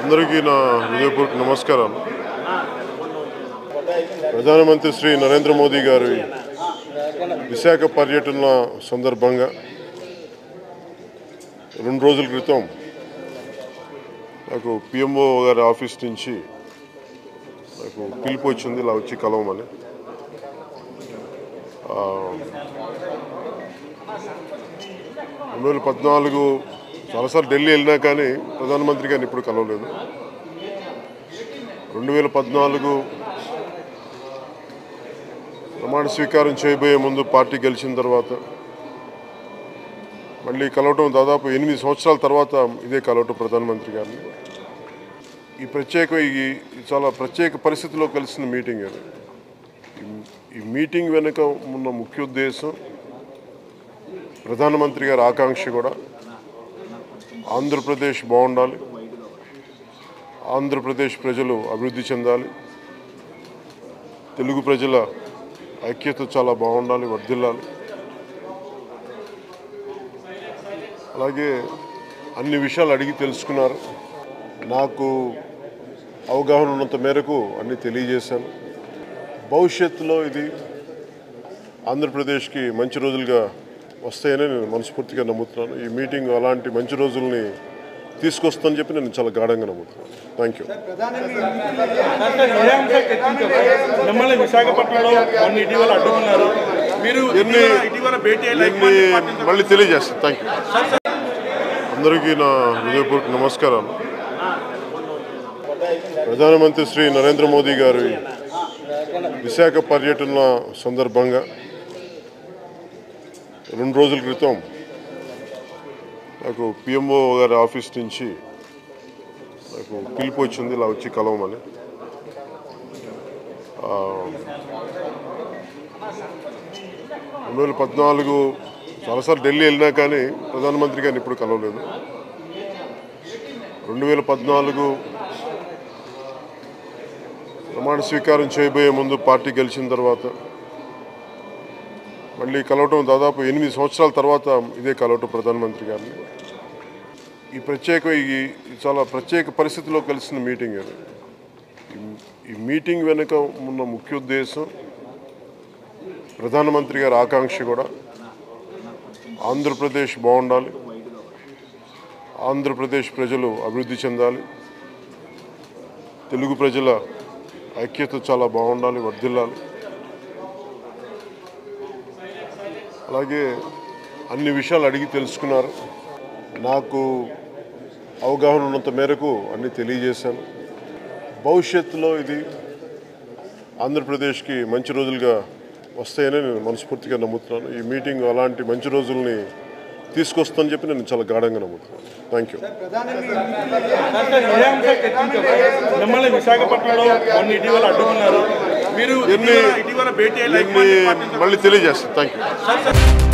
అందరికీ నా హృదయపూర్వక నమస్కారాలు ప్రధానమంత్రి శ్రీ నరేంద్ర మోదీ గారి విశాఖ పర్యటన సందర్భంగా రెండు రోజుల క్రితం నాకు పిఎంఓ గారి ఆఫీస్ నుంచి నాకు పిలుపు వచ్చింది ఇలా వచ్చి కలవమని ఆ, రెండు వేల పద్నాలుగు చాలాసార్లు ఢిల్లీ వెళ్ళినా కానీ ప్రధానమంత్రి గారిని ఇప్పుడు కలవలేదు రెండు వేల పద్నాలుగు ప్రమాణ స్వీకారం చేయబోయే ముందు పార్టీ గెలిచిన తర్వాత మళ్ళీ కలవటం దాదాపు ఎనిమిది సంవత్సరాల తర్వాత ఇదే కలవటం ప్రధానమంత్రి గారిని ఈ ప్రత్యేక ఈ ఈ చాలా ప్రత్యేక పరిస్థితిలో కలిసిన మీటింగ్ అది ఈ- ఈ మీటింగ్ వెనుక ఉన్న ముఖ్య ఉద్దేశం ప్రధానమంత్రి గారి ఆకాంక్ష కూడా ఆంధ్రప్రదేశ్ బాగుండాలి ఆంధ్రప్రదేశ్ ప్రజలు అభివృద్ధి చెందాలి తెలుగు ప్రజల ఐక్యత చాలా బాగుండాలి వర్ధిల్లాలి అలాగే అన్ని విషయాలు అడిగి తెలుసుకున్నారు నాకు అవగాహన ఉన్నంత మేరకు అన్ని తెలియజేశాను భవిష్యత్తులో ఇది ఆంధ్రప్రదేశ్కి మంచి రోజులుగా వస్తాయని నేను మనస్ఫూర్తిగా నమ్ముతున్నాను ఈ మీటింగ్ అలాంటి మంచి రోజుల్ని తీసుకొస్తుందని చెప్పి నేను చాలా గాఢంగా నమ్ముతున్నాను థ్యాంక్ యూ ఏ అంశాలు చర్చించారు మిమ్మల్ని విశాఖపట్నంలో మొన్న ఇటీవల అడ్డుకున్నారు మీరు ఎన్ని ఇటీవల- ఇటీవల భేటీ అయ్యి లైఫ్ ఎన్ని పార్టీ మళ్ళీ తెలియజేస్తాను థ్యాంక్ యూ అందరికీ నా హృదయపూర్వక నమస్కారాలు ప్రధానమంత్రి శ్రీ నరేంద్ర మోదీ గారి విశాఖ పర్యటన సందర్భంగా రెండు రోజుల క్రితం నాకు పిఎంఓ గారి ఆఫీస్ నుంచి నాకు పిలుపు వచ్చింది ఇలా వచ్చి కలవమని ఆ, రెండు వేల పద్నాలుగు చాలాసార్లు ఢిల్లీ వెళ్ళినా కానీ ప్రధానమంత్రి గారిని ఇప్పుడు కలవలేదు రెండు వేల పద్నాలుగు ప్రమాణ స్వీకారం చేయబోయే ముందు పార్టీ గెలిచిన తర్వాత మళ్ళీ కలవటం దాదాపు ఎనిమిది సంవత్సరాల తర్వాత ఇదే కలవటం ప్రధానమంత్రి గారిని ఈ ప్రత్యేక ఈ ఈ చాలా ప్రత్యేక పరిస్థితిలో కలిసిన మీటింగ్ అది ఈ- ఈ మీటింగ్ వెనుక ఉన్న ముఖ్య ఉద్దేశం ప్రధానమంత్రి గారి ఆకాంక్ష కూడా ఆంధ్రప్రదేశ్ బాగుండాలి ఆంధ్రప్రదేశ్ ప్రజలు అభివృద్ధి చెందాలి తెలుగు ప్రజల ఐక్యత చాలా బాగుండాలి వర్ధిల్లాలి అలాగే అన్ని విషయాలు అడిగి తెలుసుకున్నారు నాకు అవగాహన ఉన్నంత మేరకు అన్ని తెలియజేశాను భవిష్యత్తులో ఇది ఆంధ్రప్రదేశ్కి మంచి రోజులుగా వస్తాయని నేను మనస్ఫూర్తిగా నమ్ముతున్నాను ఈ మీటింగ్ అలాంటి మంచి రోజుల్ని తీసుకొస్తుందని చెప్పి నేను చాలా గాఢంగా నమ్ముతున్నాను థ్యాంక్ యూ ఏ అంశాలు చర్చించారు మిమ్మల్ని విశాఖపట్నంలో మొన్న ఇటీవల అడ్డుకున్నారు మీరు ఎన్ని ఇటీవల- ఇటీవల భేటీ అయ్యి లైఫ్ ఎన్ని మళ్ళీ తెలియజేస్తాను థ్యాంక్ యూ